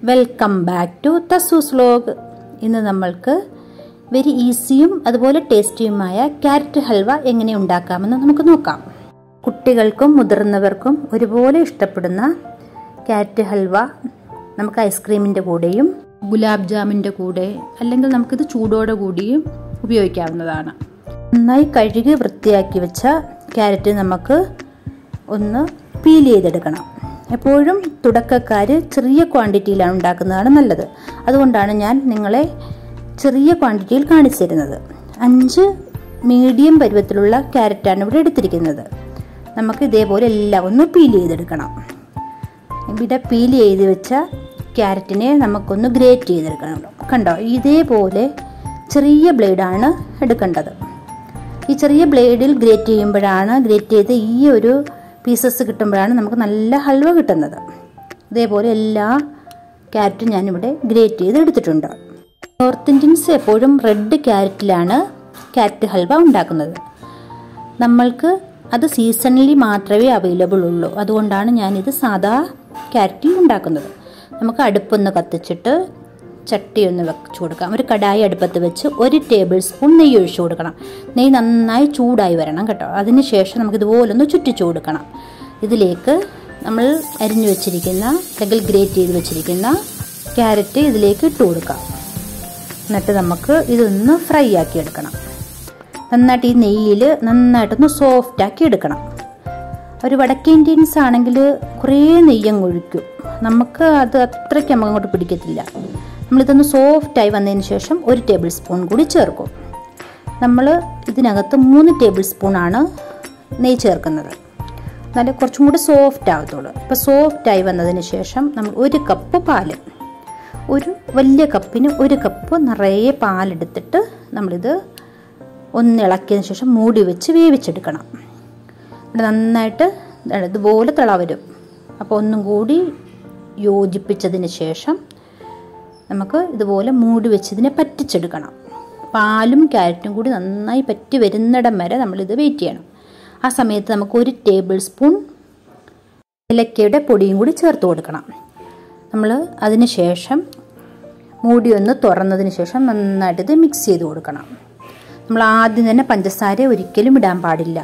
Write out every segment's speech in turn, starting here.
welcome back to തസൂസ് vlog ഇന്ന് നമ്മൾക്ക് വെരി ഈസിയും അതുപോലെ ടേസ്റ്റിയുമായ ക്യാരറ്റ് ഹൽവ എങ്ങനെ ഉണ്ടാക്കാമെന്ന് നമുക്ക് നോക്കാം കുട്ടികൾക്കും മുതിർന്നവർക്കും ഒരുപോലെ ഇഷ്ടപ്പെടുന്ന ക്യാരറ്റ് ഹൽവ നമുക്ക് ഐസ്ക്രീമിൻ്റെ കൂടെയും ഗുലാബ് ജാമിൻ്റെ കൂടെ അല്ലെങ്കിൽ നമുക്കിത് ചൂടോടെ കൂടിയും ഉപയോഗിക്കാവുന്നതാണ് നന്നായി കഴുകി വൃത്തിയാക്കി വെച്ച ക്യാരറ്റ് നമുക്ക് ഒന്ന് പീൽ ചെയ്തെടുക്കണം എപ്പോഴും തുടക്കക്കാർ ചെറിയ ക്വാണ്ടിറ്റിയിലാണ് ഉണ്ടാക്കുന്നതാണ് നല്ലത് അതുകൊണ്ടാണ് ഞാൻ നിങ്ങളെ ചെറിയ ക്വാണ്ടിറ്റിയിൽ കാണിച്ചു തരുന്നത് അഞ്ച് മീഡിയം പരുവത്തിലുള്ള ക്യാരറ്റാണ് ഇവിടെ എടുത്തിരിക്കുന്നത് നമുക്ക് ഇതേപോലെ എല്ലാം ഒന്ന് പീൽ ചെയ്തെടുക്കണം ഇവിടെ പീൽ ചെയ്ത് വെച്ച ക്യാരറ്റിനെ നമുക്കൊന്ന് ഗ്രേറ്റ് ചെയ്തെടുക്കണം കണ്ടോ ഇതേപോലെ ചെറിയ ബ്ലേഡാണ് എടുക്കേണ്ടത് ഈ ചെറിയ ബ്ലേഡിൽ ഗ്രേറ്റ് ചെയ്യുമ്പോഴാണ് ഗ്രേറ്റ് ചെയ്ത് ഈ ഒരു പീസസ് കിട്ടുമ്പോഴാണ് നമുക്ക് നല്ല ഹൽവ കിട്ടുന്നത് ഇതേപോലെ എല്ലാ ക്യാരറ്റും ഞാനിവിടെ ഗ്രേറ്റ് ചെയ്ത് എടുത്തിട്ടുണ്ട് നോർത്ത് ഇന്ത്യൻസ് എപ്പോഴും റെഡ് ക്യാരറ്റിലാണ് ക്യാരറ്റ് ഹൽവ ഉണ്ടാക്കുന്നത് നമ്മൾക്ക് അത് സീസണലി മാത്രമേ അവൈലബിൾ ഉള്ളൂ അതുകൊണ്ടാണ് ഞാനിത് സാധാ ക്യാരറ്റിൽ ഉണ്ടാക്കുന്നത് നമുക്ക് അടുപ്പൊന്ന് കത്തിച്ചിട്ട് ചട്ടി ഒന്ന് വെച്ച് കൊടുക്കാം ഒരു കടായി അടുപ്പത്ത് വെച്ച് ഒരു ടേബിൾ സ്പൂൺ നെയ്യ് ഒഴിച്ചു കൊടുക്കണം നെയ്യ് നന്നായി ചൂടായി വരണം കേട്ടോ അതിന് ശേഷം നമുക്ക് ഇതുപോലൊന്ന് ചുറ്റിച്ചു കൊടുക്കണം ഇതിലേക്ക് നമ്മൾ അരിഞ്ഞു വെച്ചിരിക്കുന്ന അല്ലെങ്കിൽ ഗ്രേറ്റ് ചെയ്ത് വെച്ചിരിക്കുന്ന ക്യാരറ്റ് ഇതിലേക്ക് ഇട്ട് കൊടുക്കാം എന്നിട്ട് നമുക്ക് ഇതൊന്ന് ഫ്രൈ ആക്കി എടുക്കണം നന്നായിട്ട് ഈ നെയ്യിൽ നന്നായിട്ടൊന്ന് സോഫ്റ്റ് ആക്കി എടുക്കണം ഒരു വടക്കേ ഇന്ത്യൻസ് ആണെങ്കിൽ കുറേ നെയ്യം ഒഴിക്കും നമുക്ക് അത് അത്രയ്ക്ക് നമുക്ക് അങ്ങോട്ട് പിടിക്കത്തില്ല നമ്മളിതൊന്ന് സോഫ്റ്റായി വന്നതിന് ശേഷം ഒരു ടേബിൾ സ്പൂൺ കൂടി ചേർക്കും നമ്മൾ ഇതിനകത്ത് മൂന്ന് ടേബിൾ സ്പൂണാണ് നെയ്യ് ചേർക്കുന്നത് നല്ല കുറച്ചും കൂടി സോഫ്റ്റ് ആകത്തുള്ളൂ ഇപ്പോൾ സോഫ്റ്റായി വന്നതിന് ശേഷം നമ്മൾ ഒരു കപ്പ് പാല് ഒരു വലിയ കപ്പിന് ഒരു കപ്പ് നിറയെ പാലെടുത്തിട്ട് നമ്മളിത് ഒന്ന് ഇളക്കിയതിന് ശേഷം മൂടി വെച്ച് വേവിച്ചെടുക്കണം നന്നായിട്ട് ഇതുപോലെ തിള വരും അപ്പോൾ ഒന്നും കൂടി യോജിപ്പിച്ചതിന് ശേഷം നമുക്ക് ഇതുപോലെ മൂടി വെച്ചതിനെ പറ്റിച്ചെടുക്കണം പാലും ക്യാരറ്റും കൂടി നന്നായി പറ്റി വരുന്നിടം വരെ നമ്മളിത് വെയിറ്റ് ചെയ്യണം ആ സമയത്ത് നമുക്ക് ഒരു ടേബിൾ സ്പൂൺ ഏലക്കയുടെ പൊടിയും കൂടി ചേർത്ത് കൊടുക്കണം നമ്മൾ അതിന് ശേഷം മൂടി ഒന്ന് തുറന്നതിന് ശേഷം നന്നായിട്ട് ഇത് മിക്സ് ചെയ്ത് കൊടുക്കണം നമ്മൾ ആദ്യം തന്നെ പഞ്ചസാര ഒരിക്കലും ഇടാൻ പാടില്ല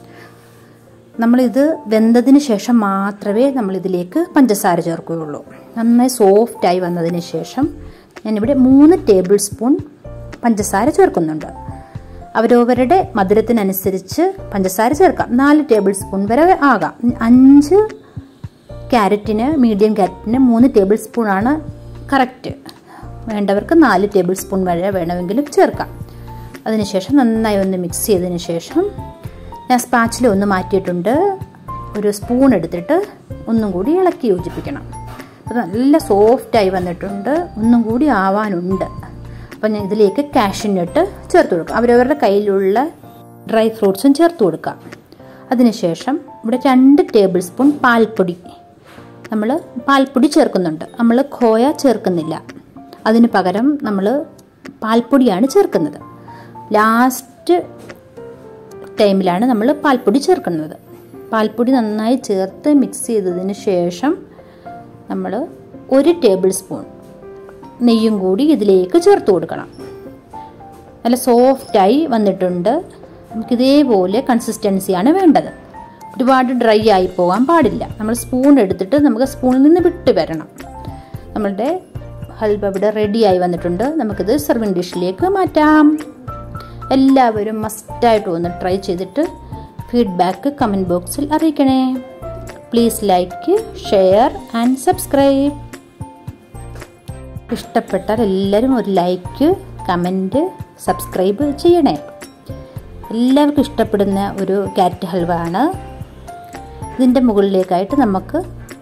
നമ്മളിത് വെന്തതിന് ശേഷം മാത്രമേ നമ്മളിതിലേക്ക് പഞ്ചസാര ചേർക്കുകയുള്ളൂ നന്നായി സോഫ്റ്റായി വന്നതിന് ശേഷം ഞാനിവിടെ മൂന്ന് ടേബിൾ സ്പൂൺ പഞ്ചസാര ചേർക്കുന്നുണ്ട് അവരവരുടെ മധുരത്തിനനുസരിച്ച് പഞ്ചസാര ചേർക്കാം നാല് ടേബിൾ സ്പൂൺ വരെ ആകാം അഞ്ച് ക്യാരറ്റിന് മീഡിയം ക്യാരറ്റിന് മൂന്ന് ടേബിൾ സ്പൂണാണ് കറക്റ്റ് വേണ്ടവർക്ക് നാല് ടേബിൾ സ്പൂൺ വരെ വേണമെങ്കിലും ചേർക്കാം അതിനുശേഷം നന്നായി ഒന്ന് മിക്സ് ചെയ്തതിന് ശേഷം ഞാൻ സ്പാച്ചിൽ ഒന്ന് മാറ്റിയിട്ടുണ്ട് ഒരു സ്പൂൺ എടുത്തിട്ട് ഒന്നും കൂടി ഇളക്കി യോജിപ്പിക്കണം അപ്പോൾ നല്ല സോഫ്റ്റായി വന്നിട്ടുണ്ട് ഒന്നും കൂടി ആവാനുണ്ട് അപ്പം ഞാൻ ഇതിലേക്ക് കാഷ്യനട്ട് ചേർത്ത് കൊടുക്കാം അവരവരുടെ കയ്യിലുള്ള ഡ്രൈ ഫ്രൂട്ട്സും ചേർത്ത് കൊടുക്കാം അതിനുശേഷം ഇവിടെ രണ്ട് ടേബിൾ സ്പൂൺ പാൽപ്പൊടി നമ്മൾ പാൽപ്പൊടി ചേർക്കുന്നുണ്ട് നമ്മൾ ഖോയ ചേർക്കുന്നില്ല അതിന് പകരം നമ്മൾ പാൽപ്പൊടിയാണ് ചേർക്കുന്നത് ലാസ്റ്റ് ടൈമിലാണ് നമ്മൾ പാൽപ്പൊടി ചേർക്കുന്നത് പാൽപ്പൊടി നന്നായി ചേർത്ത് മിക്സ് ചെയ്തതിന് ശേഷം നമ്മൾ ഒരു ടേബിൾ സ്പൂൺ നെയ്യും കൂടി ഇതിലേക്ക് ചേർത്ത് കൊടുക്കണം നല്ല സോഫ്റ്റായി വന്നിട്ടുണ്ട് നമുക്കിതേപോലെ കൺസിസ്റ്റൻസിയാണ് വേണ്ടത് ഒരുപാട് ഡ്രൈ ആയി പോകാൻ പാടില്ല നമ്മൾ സ്പൂൺ എടുത്തിട്ട് നമുക്ക് സ്പൂണിൽ നിന്ന് വിട്ട് വരണം നമ്മളുടെ ഹൽവ ഇവിടെ റെഡിയായി വന്നിട്ടുണ്ട് നമുക്കിത് സെർവിങ് ഡിഷിലേക്ക് മാറ്റാം എല്ലാവരും മസ്റ്റായിട്ട് ഒന്ന് ട്രൈ ചെയ്തിട്ട് ഫീഡ്ബാക്ക് കമൻറ്റ് ബോക്സിൽ അറിയിക്കണേ please like share and subscribe ഇഷ്ടപ്പെട്ടാൽ എല്ലാവരും ഒരു ലൈക്ക് കമൻറ്റ് സബ്സ്ക്രൈബ് ചെയ്യണേ എല്ലാവർക്കും ഇഷ്ടപ്പെടുന്ന ഒരു ക്യാരറ്റ് ഹൽവ ആണ് ഇതിൻ്റെ മുകളിലേക്കായിട്ട് നമുക്ക്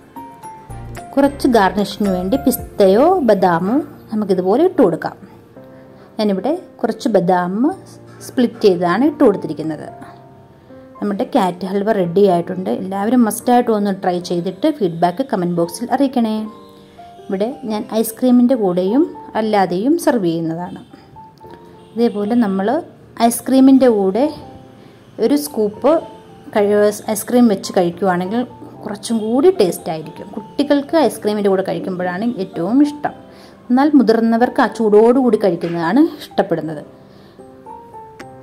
കുറച്ച് ഗാർണിഷിന് വേണ്ടി പിസ്തയോ ബദാമോ നമുക്കിതുപോലെ ഇട്ട് കൊടുക്കാം ഞാനിവിടെ കുറച്ച് ബദാം സ്പ്ലിറ്റ് ചെയ്താണ് ഇട്ട് കൊടുത്തിരിക്കുന്നത് നമ്മുടെ ക്യാറ്റ് ഹൽവ റെഡി ആയിട്ടുണ്ട് എല്ലാവരും മസ്റ്റായിട്ട് ഒന്ന് ട്രൈ ചെയ്തിട്ട് ഫീഡ്ബാക്ക് കമൻറ്റ് ബോക്സിൽ അറിയിക്കണേ ഇവിടെ ഞാൻ ഐസ്ക്രീമിൻ്റെ കൂടെയും അല്ലാതെയും സെർവ് ചെയ്യുന്നതാണ് ഇതേപോലെ നമ്മൾ ഐസ്ക്രീമിൻ്റെ കൂടെ ഒരു സ്കൂപ്പ് ഐസ്ക്രീം വെച്ച് കഴിക്കുവാണെങ്കിൽ കുറച്ചും കൂടി ടേസ്റ്റ് ആയിരിക്കും കുട്ടികൾക്ക് ഐസ്ക്രീമിൻ്റെ കൂടെ കഴിക്കുമ്പോഴാണ് ഏറ്റവും ഇഷ്ടം എന്നാൽ മുതിർന്നവർക്ക് ആ ചൂടോടുകൂടി കഴിക്കുന്നതാണ് ഇഷ്ടപ്പെടുന്നത്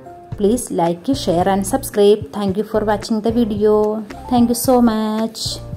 please like share and subscribe thank you for watching the video thank you so much